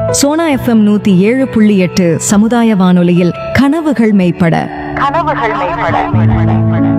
Sona FM நூத்தி ஏழு புள்ளி எட்டு சமுதாய வானொலியில் கனவுகள் மெய்ப்பட கனவுகள் மேம்பட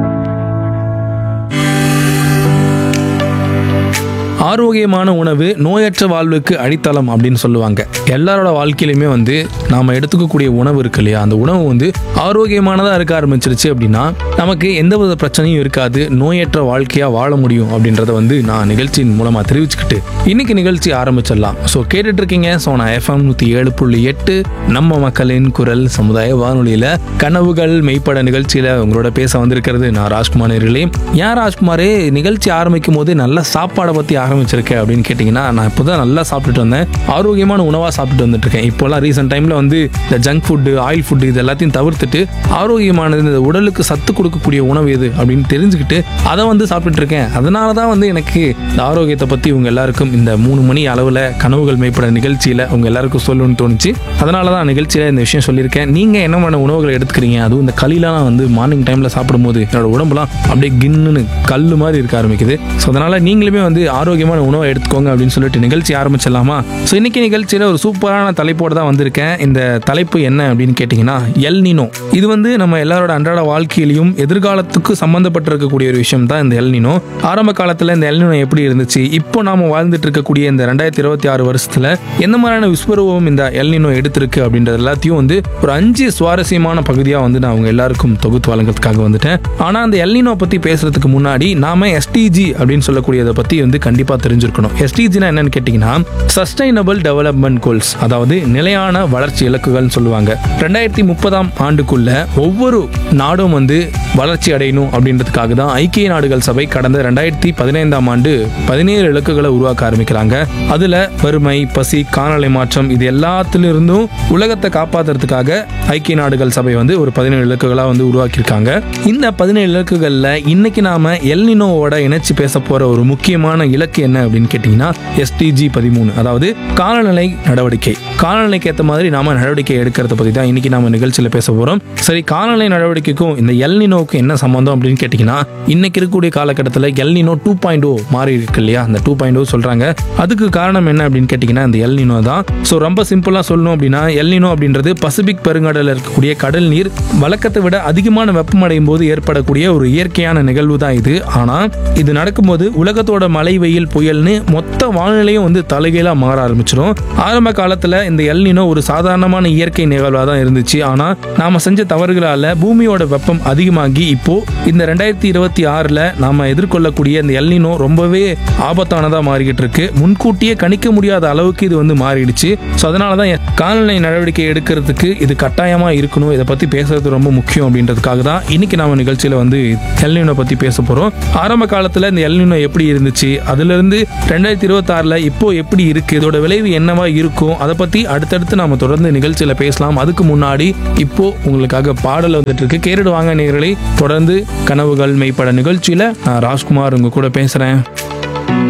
ஆரோக்கியமான உணவு நோயற்ற வாழ்வுக்கு அடித்தளம் அப்படின்னு சொல்லுவாங்க எல்லாரோட வாழ்க்கையிலுமே வந்து நாம் எடுத்துக்கக்கூடிய உணவு இருக்கு இல்லையா அந்த உணவு வந்து ஆரோக்கியமானதாக இருக்க ஆரம்பிச்சிருச்சு அப்படின்னா நமக்கு எந்தவித பிரச்சனையும் இருக்காது நோயற்ற வாழ்க்கையாக வாழ முடியும் அப்படின்றத வந்து நான் நிகழ்ச்சியின் மூலமாக தெரிவிச்சுக்கிட்டு இன்னைக்கு நிகழ்ச்சி ஆரம்பிச்சிடலாம் ஸோ கேட்டுட்டு இருக்கீங்க ஸோ நான் எஃப்எம் நூற்றி ஏழு புள்ளி எட்டு நம்ம மக்களின் குரல் சமுதாய வானொலியில் கனவுகள் மெய்ப்பட நிகழ்ச்சியில் உங்களோட பேச வந்திருக்கிறது நான் ராஜ்குமார் நேர்களே ஏன் ராஜ்குமாரே நிகழ்ச்சி ஆரம்பிக்கும் போது நல்ல சாப்பாடை பற்றி ஆரம்பிச்சிருக்கேன் அப்படின்னு கேட்டிங்கன்னா நான் இப்போ தான் நல்லா சாப்பிட்டுட்டு வந்தேன் ஆரோக்கியமான உணவாக சாப்பிட்டுட்டு வந்துட்டு இருக்கேன் இப்போலாம் ரீசெண்ட் டைமில் வந்து இந்த ஜங்க் ஃபுட்டு ஆயில் ஃபுட்டு இது எல்லாத்தையும் தவிர்த்துட்டு ஆரோக்கியமானது இந்த உடலுக்கு சத்து கொடுக்கக்கூடிய உணவு எது அப்படின்னு தெரிஞ்சுக்கிட்டு அதை வந்து சாப்பிட்டுட்டு இருக்கேன் அதனால தான் வந்து எனக்கு இந்த ஆரோக்கியத்தை பற்றி உங்க எல்லாருக்கும் இந்த மூணு மணி அளவில் கனவுகள் மேம்பட நிகழ்ச்சியில் உங்க எல்லாருக்கும் சொல்லணும்னு தோணுச்சு அதனால தான் நிகழ்ச்சியில் இந்த விஷயம் சொல்லியிருக்கேன் நீங்கள் என்ன மாதிரி உணவுகளை எடுத்துக்கிறீங்க அதுவும் இந்த களிலாம் வந்து மார்னிங் டைமில் சாப்பிடும்போது என்னோட உடம்புலாம் அப்படியே கின்னுன்னு கல் மாதிரி இருக்க ஆரம்பிக்குது ஸோ அதனால நீங்களுமே வந்து ஆரோக்கியமான உணவை எடுத்துக்கோங்க அப்படின்னு சொல்லிட்டு நிகழ்ச்சி ஆரம்பிச்சிடலாமா ஸோ இன்னைக்கு நிகழ்ச்சியில் ஒரு சூப்பரான தலைப்போடு தான் வந்திருக்கேன் இந்த தலைப்பு என்ன அப்படின்னு கேட்டிங்கன்னா எல் நினோ இது வந்து நம்ம எல்லாரோட அன்றாட வாழ்க்கையிலையும் எதிர்காலத்துக்கு சம்மந்தப்பட்டிருக்கக்கூடிய ஒரு விஷயம் தான் இந்த எல் நினோ ஆரம்ப காலத்தில் இந்த எல் நினோ எப்படி இருந்துச்சு இப்போ நாம வாழ்ந்துட்டு இருக்கக்கூடிய இந்த ரெண்டாயிரத்தி இருபத்தி ஆறு வருஷத்துல எந்த மாதிரியான விஸ்வரூபம் இந்த எல் நினோ எடுத்திருக்கு அப்படின்றது எல்லாத்தையும் வந்து ஒரு அஞ்சு சுவாரஸ்யமான பகுதியாக வந்து நான் அவங்க எல்லாருக்கும் தொகுத்து வழங்குறதுக்காக வந்துட்டேன் ஆனால் அந்த எல் நினோ பற்றி பேசுறதுக்கு முன்னாடி நாம எஸ்டிஜி அப்படின்னு சொல்லக்கூடியதை பற்றி வந்து கண்டிப்பாக தெரிஞ்சிருக்கணும் எஸ்டிஜினா என்னன்னு கேட்டிங்கன்னா சஸ்டைனபிள் டெவலப்மெண்ட் கோல்ஸ் அதாவது நிலையான வளர்ச்சி இலக்குகள்னு சொல்லுவாங்க ரெண்டாயிரத்தி முப்பதாம் ஆண்டுக்குள்ள ஒவ்வொரு நாடும் வந்து வளர்ச்சி அடையணும் அப்படின்றதுக்காக தான் ஐக்கிய நாடுகள் சபை கடந்த ரெண்டாயிரத்தி பதினைந்தாம் ஆண்டு பதினேழு இலக்குகளை உருவாக்க ஆரம்பிக்கிறாங்க அதுல வறுமை பசி காலநிலை மாற்றம் இது எல்லாத்திலிருந்தும் உலகத்தை காப்பாத்துறதுக்காக ஐக்கிய நாடுகள் சபை வந்து ஒரு பதினேழு இலக்குகளா வந்து உருவாக்கியிருக்காங்க இந்த பதினேழு இலக்குகள்ல இன்னைக்கு நாம எல்னினோவோட இணைச்சு பேச போற ஒரு முக்கியமான இலக்கு என்ன அப்படின்னு கேட்டீங்கன்னா எஸ்டிஜி பதிமூணு அதாவது காலநிலை நடவடிக்கை காலநிலைக்கு ஏற்ற மாதிரி நாம நடவடிக்கை எடுக்கிறத பத்தி தான் இன்னைக்கு நாம நிகழ்ச்சியில பேச போறோம் சரி காலநிலை நடவடிக்கைக்கும் இந்த எல்னினோவுக்கும் என்ன சம்பந்தம் அப்படின்னு கேட்டீங்கன்னா இன்னைக்கு இருக்கக்கூடிய காலகட்டத்தில் எல்னினோ டூ பாயிண்ட் ஓ மாறி இருக்கு இல்லையா அந்த டூ பாயிண்ட் ஓ சொல்றாங்க அதுக்கு காரணம் என்ன அப்படின்னு கேட்டீங்கன்னா இந்த எல்னினோ தான் ஸோ ரொம்ப சிம்பிளா சொல்லணும் அப்படின்னா எல்னினோ அப்படின்றது பசிபிக் பெருங்கடலில் இருக்கக்கூடிய கடல் நீர் வழக்கத்தை விட அதிகமான வெப்பமடையும் போது ஏற்படக்கூடிய ஒரு இயற்கையான நிகழ்வு தான் இது ஆனா இது நடக்கும்போது உலகத்தோட மழை வெயில் புயல்னு மொத்த வானிலையும் வந்து தலைகீழா மாற ஆரம்பிச்சிடும் ஆரம்ப காலத்துல இந்த எல்னினோ ஒரு சாதாரணமான இயற்கை நிகழ்வாக தான் இருந்துச்சு ஆனா நாம செஞ்ச தவறுகளால பூமியோட வெப்பம் அதிகமாகி இப்போ இந்த ரெண்டாயிரத்தி இருபத்தி ஆறுல நாம எதிர்கொள்ளக்கூடிய இந்த எல்னினோ ரொம்பவே ஆபத்தானதா மாறிக்கிட்டு இருக்கு முன்கூட்டியே கணிக்க முடியாத அளவுக்கு இது வந்து மாறிடுச்சு ஸோ அதனால தான் காலநிலை நடவடிக்கை எடுக்கிறதுக்கு இது கட்டாயமா இருக்கணும் இதை பத்தி பேசுறது ரொம்ப முக்கியம் அப்படின்றதுக்காக தான் இன்னைக்கு நாம நிகழ்ச்சியில வந்து எல்னினோ பத்தி பேச போறோம் ஆரம்ப காலத்துல இந்த எல்னினோ எப்படி இருந்துச்சு அதுல இருந்து ரெண்டாயிரத்தி இருபத்தி ஆறுல இப்போ எப்படி இருக்கு இதோட விளைவு என்னவா இருக்கும் அதை பத்தி அடுத்தடுத்து நாம தொடர்ந்து நிகழ்ச்சியில பேசலாம் அதுக்கு முன்னாடி இப்போ உங்களுக்காக பாடல் வந்துட்டு இருக்கு கேட்டுட்டு வாங்க நேர்களை தொடர்ந்து கனவுகள் மெய்ப்பட நிகழ்ச்சியில நான் ராஜ்குமார் உங்க கூட பேசுறேன்